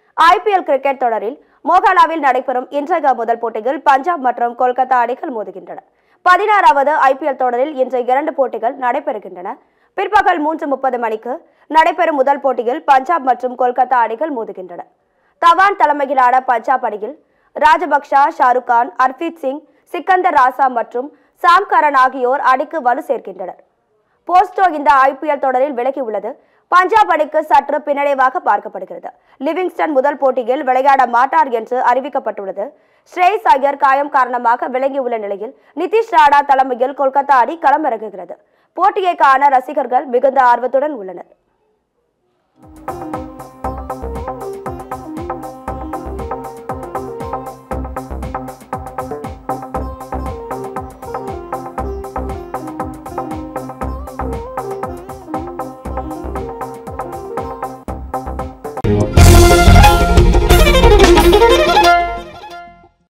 IPL cricket தொடரில் மோகாலாவில் நடைபெறும் இன்றைய முதல் போட்டியில் பஞ்சாப் மற்றும் கொல்கத்தா அணிகள் மோதுகின்றன பதினாறாவது ஐபிஎல் தொடரில் இன்று இரண்டு போட்டிகள் நடைபெறுகின்றன பிற்பகல் மூன்று முப்பது மணிக்கு நடைபெறும் முதல் போட்டியில் பஞ்சாப் மற்றும் கொல்கத்தா அணிகள் மோதுகின்றன தவான் தலைமையிலான பஞ்சாப் அணியில் ராஜபக்ஷா ஷாருக் கான் ஹர்பீத் சிங் சிக்கந்தர் ராசா மற்றும் சாம் கரன் ஆகியோர் அணிக்கு வலு சேர்க்கின்றனர் போஸ்டோ இந்த ஐபிஎல் தொடரில் விலகியுள்ளது பஞ்சாப் அணிக்கு சற்று பின்னடைவாக பார்க்கப்படுகிறது லிவிங்ஸ்டன் முதல் போட்டியில் விளையாட மாட்டார் என்று அறிவிக்கப்பட்டுள்ளது ஸ்ரேஸ் ஐயர் காயம் காரணமாக விளங்கியுள்ள நிலையில் நிதிஷ் ராணா தலைமையில் கொல்கத்தா அணி களமிறங்குகிறது போட்டியை காண ரசிகர்கள் மிகுந்த ஆர்வத்துடன் உள்ளனர்